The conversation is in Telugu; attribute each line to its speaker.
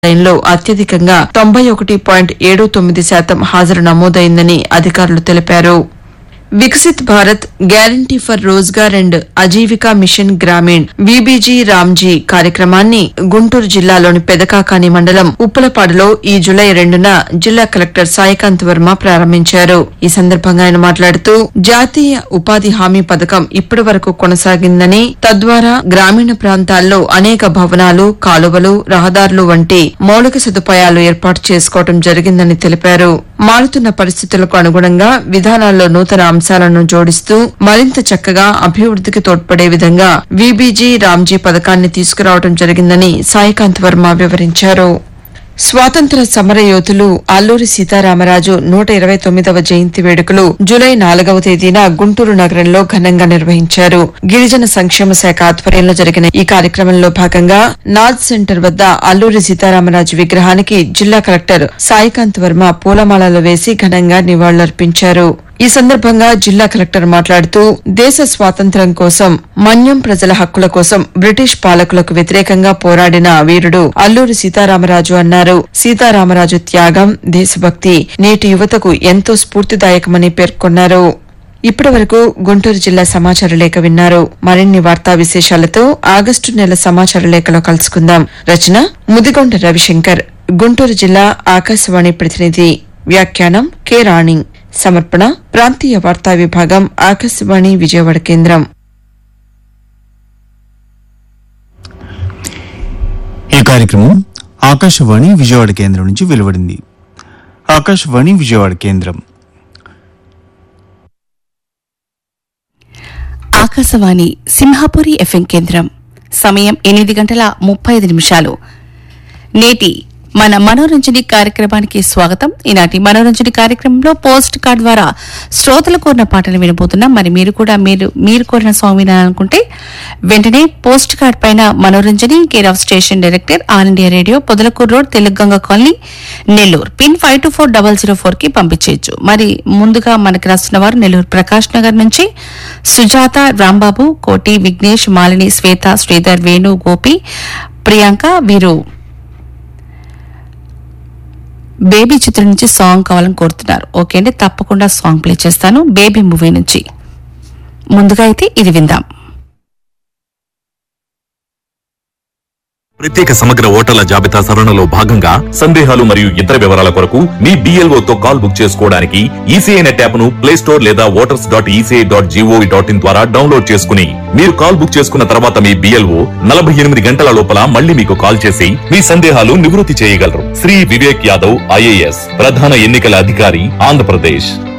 Speaker 1: లో అత్యధికంగా తొంభై ఒకటి పాయింట్ ఏడు తొమ్మిది శాతం హాజరు నమోదైందని అధికారులు తెలిపారు Viksit Bharat guarantee for Rozgar and Ajeevika mission Grameen VBG RAM G కార్యక్రమాన్ని గుంటూరు జిల్లాలోని పెదకాకాని మండలం ఉప్పలపాడులో ఈ జులై రెండున జిల్లా కలెక్టర్ సాయికాంత్ వర్మ ప్రారంభించారు ఈ సందర్భంగా ఆయన మాట్లాడుతూ జాతీయ ఉపాధి హామీ పథకం ఇప్పటి వరకు కొనసాగిందని తద్వారా గ్రామీణ ప్రాంతాల్లో అనేక భవనాలు కాలువలు రహదారులు వంటి మౌలిక సదుపాయాలు ఏర్పాటు చేసుకోవడం జరిగిందని తెలిపారు మారుతున్న పరిస్థితులకు అనుగుణంగా విధానాల్లో నూతన అంశాలను జోడిస్తూ మరింత చక్కగా అభివృద్దికి తోడ్పడే విధంగా వీబీజీ రామ్జీ పథకాన్ని తీసుకురావడం జరిగిందని సాయికాంత్ వర్మ వివరించారు స్వాతంత్ర సమర యోధులు అల్లూరి సీతారామరాజు నూట ఇరవై తొమ్మిదవ జయంతి వేడుకలు జూలై నాలుగవ తేదీన గుంటూరు నగరంలో ఘనంగా నిర్వహించారు గిరిజన సంక్షేమ శాఖ ఆధ్వర్యంలో జరిగిన ఈ కార్యక్రమంలో భాగంగా నాజ్ సెంటర్ వద్ద అల్లూరి సీతారామరాజు విగ్రహానికి జిల్లా కలెక్టర్ సాయికాంత్ వర్మ పూలమాలలు వేసి ఘనంగా నివాళులర్పించారు ఈ సందర్భంగా జిల్లా కలెక్టర్ మాట్లాడుతూ దేశ స్వాతంత్ర్యం కోసం మన్యం ప్రజల హక్కుల కోసం బ్రిటిష్ పాలకులకు వ్యతిరేకంగా పోరాడిన వీరుడు అల్లూరి సీతారామరాజు అన్నారు సీతారామరాజు త్యాగం దేశభక్తి నేటి యువతకు ఎంతో స్ఫూర్తిదాయకమని పేర్కొన్నారు ఇప్పటి వరకు గుంటూరు జిల్లా సమాచార లేఖ విన్నారు మరిన్ని వార్తా విశేషాలతో ఆగస్టు నెల సమాచార లేఖలో కలుసుకుందాం రచన ముదిగొండ రవిశంకర్ గుంటూరు జిల్లా ఆకాశవాణి ప్రతినిధి వ్యాఖ్యానం కె రాణి సమర్పణ ప్రాంతీయ వార్తా విభాగం ఆకాశవాణి విజయవాడ కేంద్రం
Speaker 2: ఈ కార్యక్రమం ఆకాశవాణి విజయవాడ కేంద్రం నుంచి వెలువడింది ఆకాశవాణి విజయవాడ కేంద్రం
Speaker 3: ఆకాశవాణి సింహాపురి ఎఫ్ఎం కేంద్రం సమయం ఎనిమిది గంటల ముప్పై ఐదు నిమిషాలు నేటి మన మనోరంజని కార్యక్రమానికి స్వాగతం ఈనాటి మనోరంజని కార్యక్రమంలో పోస్ట్ కార్డ్ ద్వారా శ్రోతలు కోరిన పాటలు వినబోతున్నాం మరి మీరు కూడా మీరు మీరు కోరిన సాంగ్ వినాలనుకుంటే వెంటనే పోస్ట్ కార్డ్ పైన Manoranjani care of station director All India Radio Podalakuru road Telangana colony Nellore pin five two four double zero four కి పంపించేయచ్చు మరి ముందుగా మనకి రాస్తున్న వారు నెల్లూరు ప్రకాష్ నగర్ నుంచి సుజాత రాంబాబు కోటి విఘ్నేష్ మాలిని శ్వేత శ్రీధర్ వేణు గోపి ప్రియాంక వీరు బేబీ చిత్రం నుంచి సాంగ్ కావాలని కోరుతున్నారు ఓకే అండి తప్పకుండా సాంగ్ ప్లే చేస్తాను బేబీ మూవీ నుంచి ముందుగా అయితే ఇది విందాం
Speaker 4: ప్రత్యేక సమగ్ర ఓటర్ల జాబితా సవరణలో భాగంగా సందేహాలు మరియు ఇతర వివరాల కొరకు మీ BLO తో కాల్ బుక్ చేసుకోవడానికి ఈసీఐ నెట్ యాప్ ను ప్లే స్టోర్ లేదా voters dot ECI dot GOV dot in ద్వారా డౌన్లోడ్ చేసుకుని మీరు కాల్ బుక్ చేసుకున్న తర్వాత మీ బిఎల్ఓ నలభై ఎనిమిది గంటల లోపల మళ్ళీ మీకు కాల్ చేసి మీ సందేహాలు నివృత్తి చేయగలరు శ్రీ వివేక్ యాదవ్ ఐఏఎస్ ప్రధాన ఎన్నికల అధికారి ఆంధ్రప్రదేశ్